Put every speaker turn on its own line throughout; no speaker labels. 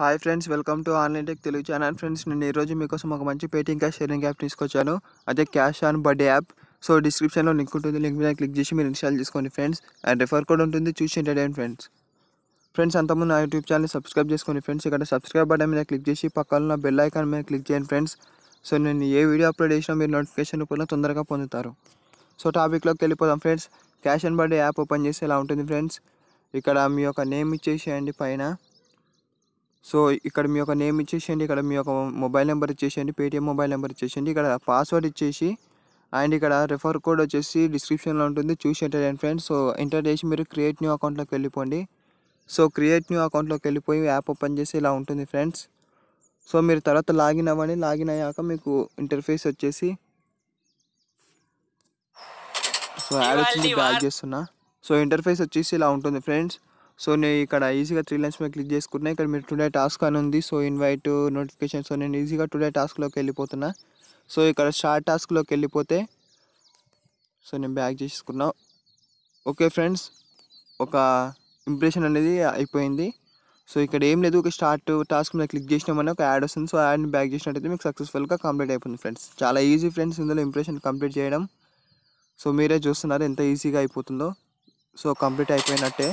hi friends welcome to online tech Telugu channel friends నేను ఈరోజు మీకోసం ఒక మంచి పేటింగ్ క్యాష్ షేరింగ్ యాప్ తీసుకొచ్చాను అదే cash on birthday app so డిస్క్రిప్షన్లో లింక్ ఉంటుంది లింక్ మీద క్లిక్ చేసి మీరు ఇన్స్టాల్ చేసుకోండి ఫ్రెండ్స్ అండ్ రెఫర్ కోడ్ ఉంటుంది చూసి ఎంటర్టైన్ ఫ్రెండ్స్ ఫ్రెండ్స్ అంతకుముందు నా యూట్యూబ్ ఛానల్ సబ్స్క్రైబ్ చేసుకోండి ఫ్రెండ్స్ ఇక్కడ సబ్స్క్రైబ్ బటన్ మీద క్లిక్ చేసి పక్కన ఉన్న బెల్ ఐకాన్ మీద క్లిక్ చేయండి ఫ్రెండ్స్ సో నేను ఏ వీడియో అప్లోడ్ చేసినా మీరు నోటిఫికేషన్ రూపంలో తొందరగా పొందుతారు సో టాపిక్లోకి వెళ్ళిపోదాం friends cash and birthday app open చేసి ఇలా ఉంటుంది ఫ్రెండ్స్ ఇక్కడ మీ యొక్క నేమ్ ఇచ్చేసేయండి పైన సో ఇక్కడ మీ యొక్క నేమ్ ఇచ్చేసేయండి ఇక్కడ మీ యొక్క మొబైల్ నెంబర్ ఇచ్చేసేయండి పేటిఎం మొబైల్ నెంబర్ ఇచ్చేసేయండి ఇక్కడ పాస్వర్డ్ ఇచ్చేసి అండ్ ఇక్కడ రెఫర్ కోడ్ వచ్చేసి డిస్క్రిప్షన్లో ఉంటుంది చూసి ఎంటర్ చేయండి ఫ్రెండ్స్ సో ఎంటర్ చేసి మీరు క్రియేట్ న్యూ అకౌంట్లోకి వెళ్ళిపోండి సో క్రియేట్ న్యూ అకౌంట్లోకి వెళ్ళిపోయి యాప్ ఓపెన్ చేసి ఇలా ఉంటుంది ఫ్రెండ్స్ సో మీరు తర్వాత లాగిన్ అవ్వండి లాగిన్ అయ్యాక మీకు ఇంటర్ఫేస్ వచ్చేసి సో యాడ్ వచ్చింది బ్యాక్ చేస్తున్నా సో ఇంటర్ఫేస్ వచ్చేసి ఇలా ఉంటుంది ఫ్రెండ్స్ సో నేను ఇక్కడ ఈజీగా త్రీ లైన్స్ మీద క్లిక్ చేసుకున్నా ఇక్కడ మీరు టుడే టాస్క్ అని ఉంది సో ఇన్వైట్ నోటిఫికేషన్ సో నేను ఈజీగా టుడే టాస్క్లోకి వెళ్ళిపోతున్నా సో ఇక్కడ స్టార్ట్ టాస్క్లోకి వెళ్ళిపోతే సో నేను బ్యాక్ చేసుకున్నా ఓకే ఫ్రెండ్స్ ఒక ఇంప్రెషన్ అనేది అయిపోయింది సో ఇక్కడ ఏం లేదు ఒక స్టార్ట్ టాస్క్ మీద క్లిక్ చేసినామని ఒక యాడ్ వస్తుంది సో యాడ్ని బ్యాక్ చేసినట్టయితే మీకు సక్సెస్ఫుల్గా కంప్లీట్ అయిపోతుంది ఫ్రెండ్స్ చాలా ఈజీ ఫ్రెండ్స్ ఇందులో ఇంప్రెషన్ కంప్లీట్ చేయడం సో మీరే చూస్తున్నారు ఎంత ఈజీగా అయిపోతుందో సో కంప్లీట్ అయిపోయినట్టే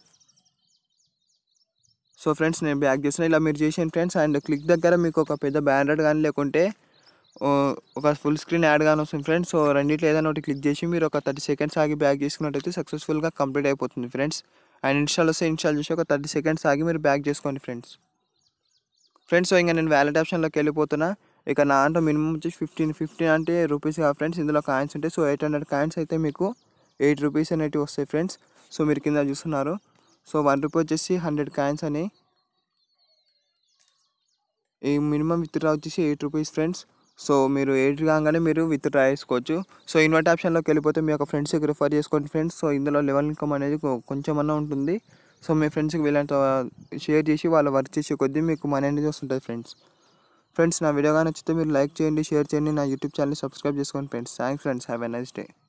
సో ఫ్రెండ్స్ నేను బ్యాక్ చేసిన ఇలా మీరు చేసిన ఫ్రెండ్స్ అండ్ క్లిక్ దగ్గర మీకు ఒక పెద్ద బ్యానర్ కానీ లేకుంటే ఓ, ఒక ఫుల్ స్క్రీన్ యాడ్ కానీ వస్తుంది ఫ్రెండ్స్ సో రెండిట్లో ఏదైనా ఒకటి క్లిక్ చేసి మీరు ఒక థర్టీ సెకండ్స్ ఆగి బ్యాక్ చేసుకున్నట్టయితే సక్సెస్ఫుల్గా కంప్లీట్ అయిపోతుంది ఫ్రెండ్స్ అండ్ ఇన్స్టాల్ వస్తే ఇన్స్టాల్ చేసి ఒక థర్టీ సెకండ్స్ ఆగి మీరు బ్యాక్ చేసుకోండి ఫ్రెండ్స్ ఫ్రెండ్స్ సో ఇంకా నేను వ్యాలెట్ ఆప్షన్లోకి వెళ్ళిపోతున్నా ఇక నా అంటే మినిమం వచ్చేసి ఫిఫ్టీన్ ఫిఫ్టీన్ అంటే రూపీస్ కాదు ఫ్రెండ్స్ ఇందులో కాయిన్స్ ఉంటాయి సో ఎయిట్ హండ్రెడ్ కాయిన్స్ అయితే మీకు ఎయిట్ రూపీస్ అనేటివి వస్తాయి ఫ్రెండ్స్ సో మీరు కింద చూస్తున్నారు సో వన్ రూపీ వచ్చేసి హండ్రెడ్ కాయిన్స్ అని ఈ మినిమం విత్డ్రా వచ్చేసి ఎయిట్ రూపీస్ ఫ్రెండ్స్ సో మీరు ఎయిట్ కాగానే మీరు విత్డ్రా చేసుకోవచ్చు సో ఇన్వర్ట్ ఆప్షన్లోకి వెళ్ళిపోతే మీ యొక్క ఫ్రెండ్స్కి రిఫర్ చేసుకోండి ఫ్రెండ్స్ సో ఇందులో లెవెల్ ఇన్కమ్ అనేది కొ- కొంచెం అన్నా ఉంటుంది సో మీ ఫ్రెండ్స్కి వీళ్ళంత షేర్ చేసి వాళ్ళ వర్క్ చేసే కొద్దీ మీకు మనీ అనేది వస్తుంటుంది ఫ్రెండ్స్ ఫ్రెండ్స్ నా వీడియో కానీ నచ్చితే మీరు లైక్ చేయండి షేర్ చేయండి నా యూట్యూబ్ ఛానల్ సబ్స్క్రైబ్ చేసుకోండి friends thanks friends have a nice day